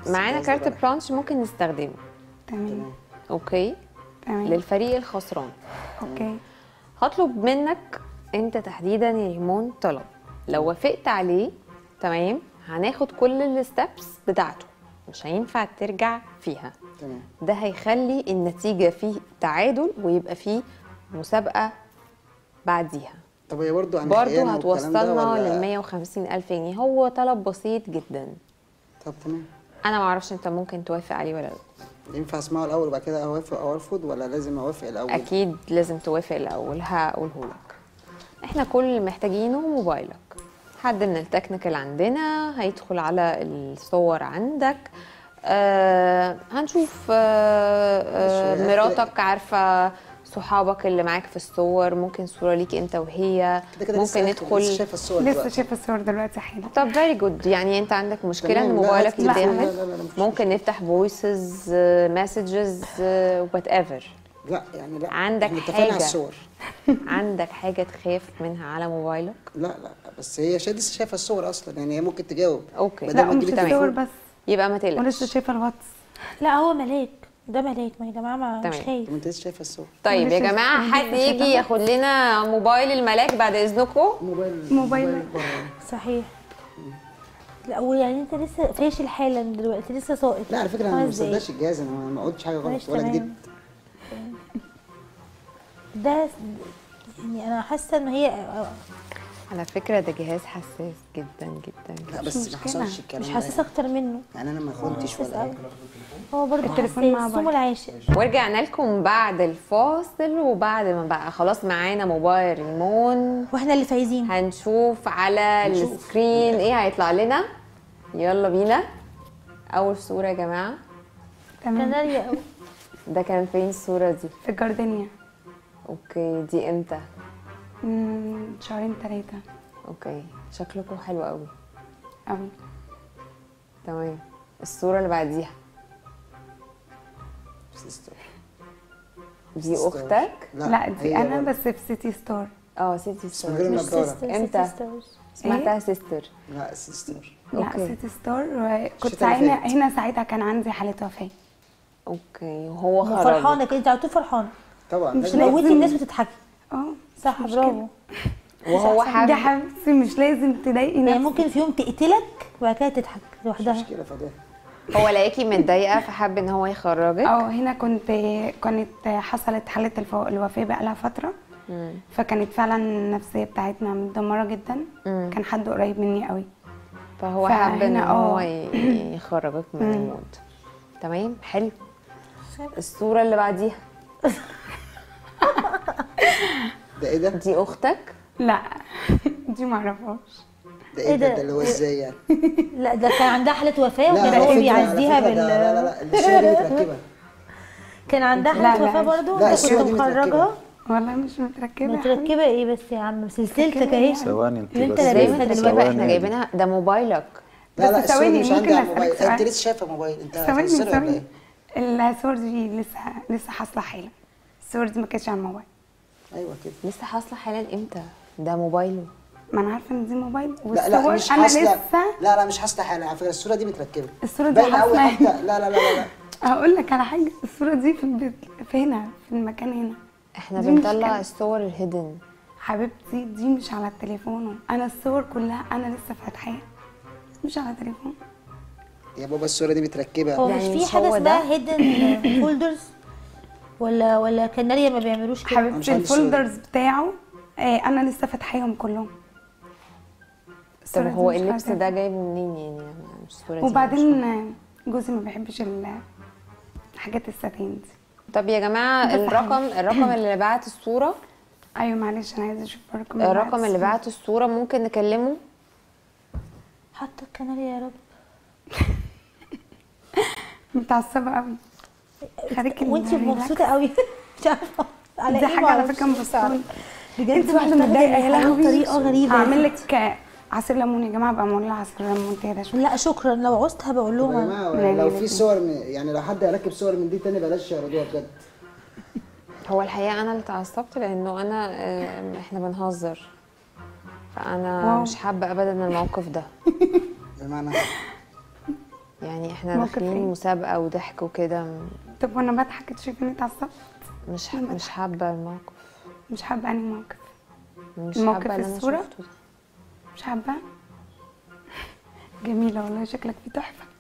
معانا بس كارت بقى. بلانش ممكن نستخدمه تمام اوكي تمام للفريق الخسران اوكي هطلب منك انت تحديدا يا ريمون طلب لو وافقت عليه تمام هناخد كل الستبس بتاعته مش هينفع ترجع فيها تمام ده هيخلي النتيجة فيه تعادل ويبقى فيه مسابقة بعديها طب هي برضه عن برضه خيانة والكلام ده هتوصلنا ولا- لل 150 ألف جنيه هو طلب بسيط جدا طب تمام أنا معرفش أنت ممكن توافق عليه ولا لا ينفع اسمعه الاول وبعد كده اوافق او ارفض ولا لازم اوافق الاول اكيد لازم توافق الاول هقوله لك احنا كل اللي محتاجينه موبايلك حد من التكنيكال عندنا هيدخل على الصور عندك آه هنشوف آه آه ماشي. مراتك عارفه صحابك اللي معاك في الصور ممكن صوره ليك انت وهي كده كده لسه ممكن لسه ندخل شايفه الصور لسه دلوقتي. شايفه الصور دلوقتي حالا طب فيري جود يعني انت عندك مشكله تمام، ان لا، موبايلك هات لي الصور. يتاخد لا، لا، لا، مفيش ممكن نفتح فويسز مسجز وات ايفر لا يعني لا عندك احنا اتفقنا على حاجة. الصور عندك حاجه تخاف منها على موبايلك لا لا بس هي شا- لسه شايفه الصور اصلا يعني هي ممكن تجاوب اوكي بدل لا ما مش تجيب الصور التليفون. بس يبقى ما تقلقش ولسه شايفه الواتس لا هو ملاك ده ملاك ما يا جماعه ما مش تمام. خايف طب انت لسه شايفه الصور طيب يا ولسه- جماعه ولسه حد يجي شايفة. ياخد لنا موبايل الملاك بعد اذنكم موبايل موبايل. بره. صحيح لا ويعني انت لسه فاشل حالا دلوقتي لسه ساقط لا على فكره انا ما خمس دقايق. بصدقش الجهاز انا ما قلتش حاجه غلط ماشي ولا تمام. كدبت ده يعني انا حاسه ان هي على فكره ده جهاز حساس جدا جدا لا جدا بس ما مشكلة. حصلش الكلام مش ده حاسه اكتر منه يعني انا ما خنتش حاسس ولا قوي حاجه هو برضه التليفون مع حساس بعض. سمو العاشق ورجعنا لكم بعد الفاصل وبعد ما بقى خلاص معانا موبايل ريمون واحنا اللي فايزين هنشوف على السكرين ايه هيطلع لنا يلا بينا اول صوره يا جماعه تمام كناريا قوي ده كان فين الصوره دي في الجاردينيا اوكي دي امتى مم، شهرين ثلاثه اوكي شكلكم حلو قوي قوي تمام الصوره اللي بعديها سيستر. دي سيستر. اختك لا دي هي انا برضه. بس في سيتي ستار اه سيتي بس من غير ستار مش النضارة. سيستر امتى؟ سيسترز. سمعتها سيستر لا سيستر لا أوكي. سيتي ستار كنت الشتا اللي ساعتها فات. هنا ساعتها كان عندي حاله وفاه اوكي وهو خرج فرحانه كده انت على طول فرحانه طبعا مش لازم لازم. موتي الناس وتضحكي اه صح مشكلة. برافو وهو دي حابب حبيبتي مش لازم تضايقي يعني نفسك ممكن في يوم تقتلك وبعد كده تضحك مش لوحدها مشكله فده هو لقاكي متضايقه فحب ان هو يخرجك اه هنا كنت كانت حصلت حالة الف- الوفاة بقالها فترة مم. فكانت فعلا النفسية بتاعتنا متدمرة جدا مم. كان حد قريب مني قوي فهو فهنا حب ان هو اه. ي- يخرجك من مم. المود تمام حلو الصوره اللي بعديها ده ايه ده؟ دي اختك لا دي معرفهاش ده إيه ايه ده؟ ده؟ ده اللي هو ازاي يعني؟ لا ده كان عندها حاله وفاه لا وكان على هو فكرة- على بيعزيها فكرة بال ده- لا لا لا الصوره دي متركبه كان عندها لا، حاله لا. وفاه برضه لا، انت الصورة كنت دي متركبة. مخرجها والله مش متركبة يا متركبه ايه بس يا عم سلسلتك متركبة اهي يعني. ثواني انت اللي انت بس ازاي لابسها متركبه دلوقتي. احنا جايبينها ده موبايلك لا لا بس الصوره ثواني، دي مش ممكن عندي على أسألك الموبايل سؤال؟ انت لسه شايفه موبايل انت ثواني هتهزري ولا ثواني ايه؟ الصور دي لسه لسه حاصلة حالا الصور دي ما كانتش على الموبايل ايوه كده لسه حاصله حالا امتى ده موبايله ما انا عارفة ان دي موبايل لا لا والصور مش انا حاصله لسه لا لا مش حاصله حالا على فكره الصوره دي متركبه الصورة دي باينه قوي حاصلة حتى لا لا لا لا لا هقول لك على حاجة الصورة دي في البيت في هنا في المكان هنا احنا دي بنطلع مشكلة. الصور الهيدن حبيبتي دي مش على التليفون انا الصور كلها انا لسه فاتحاها مش على تليفون يا بابا الصوره دي متركبه هو يعني مش مش في حاجه هو ده؟ اسمها هيدن فولدرز ولا ولا كناريا ما بيعملوش كده مش حبيبتي عندي الصورة دي. الفولدرز بتاعه آه انا لسه فاتحاهم كلهم طب الصورة دي هو مش اللبس عارفة. ده جايبه منين يعني أنا مش الصوره دي وبعدين مش آه، جوزي ما بيحبش ال- حاجات الساتين دي طب يا جماعه ده الرقم الرقم اللي بعت الصوره ايوه معلش انا عايزه اشوف الرقم الرقم اللي بعت الصوره ممكن نكلمه حتى الكناريا يا رب متعصبه قوي خليك وانت الريلاكس. مبسوطه قوي مش عارفه على دي ايه حاجه على معرفش. فكره مبسوطه بجد انت واحده مبسوطة متضايقه يا بالحياة لهوي بطريقه غريبه هعمل لك آه، عصير ليمون يا جماعه بقى معمول لها عصير ليمون كده شويه لا شكرا لو عوزت هبقول طب يا لهم جماعه لا، لو لا، في لا. صور من يعني لو حد هيركب صور من دي تاني بلاش يعرضوها بجد هو الحقيقه انا اللي اتعصبت لانه انا آه، احنا بنهزر فانا واو. مش حابه ابدا الموقف ده بمعنى يعني احنا موقف داخلين إيه؟ مسابقه وضحك وكده م- طب وانا بضحك تشوفيني اتعصبت مش ح- مش حابه الموقف مش حابه انهي موقف مش الموقف حابه اللي انا الصورة؟ شفته ده. مش حابه جميله والله شكلك في تحفه